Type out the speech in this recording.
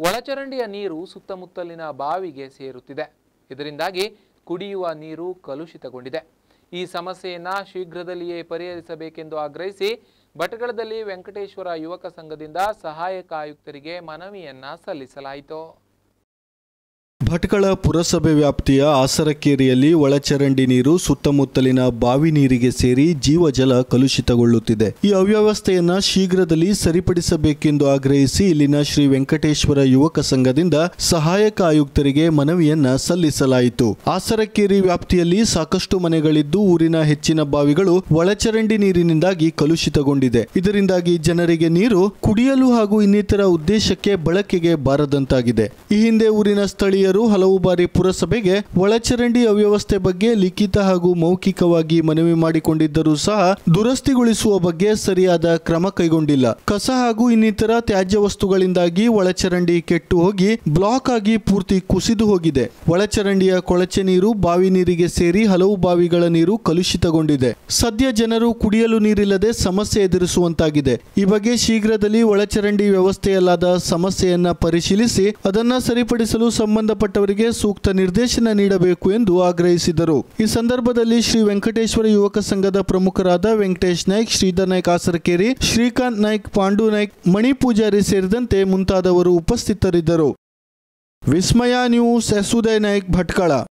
ಒಳಚರಂಡಿಯ ನೀರು ಸುತ್ತಮುತ್ತಲಿನ ಬಾವಿಗೆ ಸೇರುತ್ತಿದೆ ಇದರಿಂದಾಗಿ ಕುಡಿಯುವ ನೀರು ಕಲುಷಿತಗೊಂಡಿದೆ ಈ ಸಮಸ್ಯೆಯನ್ನ ಶೀಘ್ರದಲ್ಲಿಯೇ ಪರಿಹರಿಸಬೇಕೆಂದು ಆಗ್ರಹಿಸಿ ಭಟ್ಕಳದಲ್ಲಿ ವೆಂಕಟೇಶ್ವರ ಯುವಕ ಸಂಘದಿಂದ ಸಹಾಯಕ ಆಯುಕ್ತರಿಗೆ ಮನವಿಯನ್ನ ಸಲ್ಲಿಸಲಾಯಿತು ಭಟ್ಕಳ ಪುರಸಭೆ ವ್ಯಾಪ್ತಿಯ ಆಸರಕೇರಿಯಲ್ಲಿ ಒಳಚರಂಡಿ ನೀರು ಸುತ್ತಮುತ್ತಲಿನ ಬಾವಿ ನೀರಿಗೆ ಸೇರಿ ಜೀವಜಲ ಕಲುಷಿತಗೊಳ್ಳುತ್ತಿದೆ ಈ ಅವ್ಯವಸ್ಥೆಯನ್ನ ಶೀಘ್ರದಲ್ಲಿ ಸರಿಪಡಿಸಬೇಕೆಂದು ಆಗ್ರಹಿಸಿ ಇಲ್ಲಿನ ಶ್ರೀ ವೆಂಕಟೇಶ್ವರ ಯುವಕ ಸಂಘದಿಂದ ಸಹಾಯಕ ಆಯುಕ್ತರಿಗೆ ಮನವಿಯನ್ನ ಸಲ್ಲಿಸಲಾಯಿತು ಆಸರಕೇರಿ ವ್ಯಾಪ್ತಿಯಲ್ಲಿ ಸಾಕಷ್ಟು ಮನೆಗಳಿದ್ದು ಊರಿನ ಹೆಚ್ಚಿನ ಬಾವಿಗಳು ಒಳಚರಂಡಿ ನೀರಿನಿಂದಾಗಿ ಕಲುಷಿತಗೊಂಡಿದೆ ಇದರಿಂದಾಗಿ ಜನರಿಗೆ ನೀರು ಕುಡಿಯಲು ಹಾಗೂ ಇನ್ನಿತರ ಉದ್ದೇಶಕ್ಕೆ ಬಳಕೆಗೆ ಬಾರದಂತಾಗಿದೆ ಈ ಹಿಂದೆ ಊರಿನ ಸ್ಥಳೀಯರು ಹಲವು ಬಾರಿ ಪುರಸಭೆಗೆ ಒಳಚರಂಡಿ ಅವ್ಯವಸ್ಥೆ ಬಗ್ಗೆ ಲಿಖಿತ ಹಾಗೂ ಮೌಖಿಕವಾಗಿ ಮನವಿ ಮಾಡಿಕೊಂಡಿದ್ದರೂ ಸಹ ದುರಸ್ತಿಗೊಳಿಸುವ ಬಗ್ಗೆ ಸರಿಯಾದ ಕ್ರಮ ಕೈಗೊಂಡಿಲ್ಲ ಕಸ ಹಾಗೂ ಇನ್ನಿತರ ತ್ಯಾಜ್ಯ ವಸ್ತುಗಳಿಂದಾಗಿ ಒಳಚರಂಡಿ ಕೆಟ್ಟು ಹೋಗಿ ಬ್ಲಾಕ್ ಆಗಿ ಪೂರ್ತಿ ಕುಸಿದು ಹೋಗಿದೆ ಒಳಚರಂಡಿಯ ಕೊಳಚೆ ನೀರು ಬಾವಿ ನೀರಿಗೆ ಸೇರಿ ಹಲವು ಬಾವಿಗಳ ನೀರು ಕಲುಷಿತಗೊಂಡಿದೆ ಸದ್ಯ ಜನರು ಕುಡಿಯಲು ನೀರಿಲ್ಲದೆ ಸಮಸ್ಯೆ ಎದುರಿಸುವಂತಾಗಿದೆ ಈ ಬಗ್ಗೆ ಶೀಘ್ರದಲ್ಲಿ ಒಳಚರಂಡಿ ವ್ಯವಸ್ಥೆಯಲ್ಲಾದ ಸಮಸ್ಯೆಯನ್ನ ಪರಿಶೀಲಿಸಿ ಅದನ್ನ ಸರಿಪಡಿಸಲು ಸಂಬಂಧಪಟ್ಟವರಿಗೆ ಸೂಕ್ತ ನಿರ್ದೇಶನ ನೀಡಬೇಕು ಎಂದು ಆಗ್ರಹಿಸಿದರು ಈ ಸಂದರ್ಭದಲ್ಲಿ ಶ್ರೀ ವೆಂಕಟೇಶ್ವರ ಯುವಕ ಸಂಘದ ಪ್ರಮುಖರಾದ ವೆಂಕಟೇಶ್ ನಾಯ್ಕ್ ಶ್ರೀಧರ್ ನಾಯ್ಕ್ ಆಸರಕೇರಿ ಶ್ರೀಕಾಂತ್ ನಾಯ್ಕ್ ಪಾಂಡು ನಾಯ್ಕ್ ಮಣಿ ಪೂಜಾರಿ ಸೇರಿದಂತೆ ಮುಂತಾದವರು ಉಪಸ್ಥಿತರಿದ್ದರು ವಿಸ್ಮಯ ನ್ಯೂಸ್ ಎಸ್ ಉದಯ್ ನಾಯ್ಕ್ ಭಟ್ಕಳ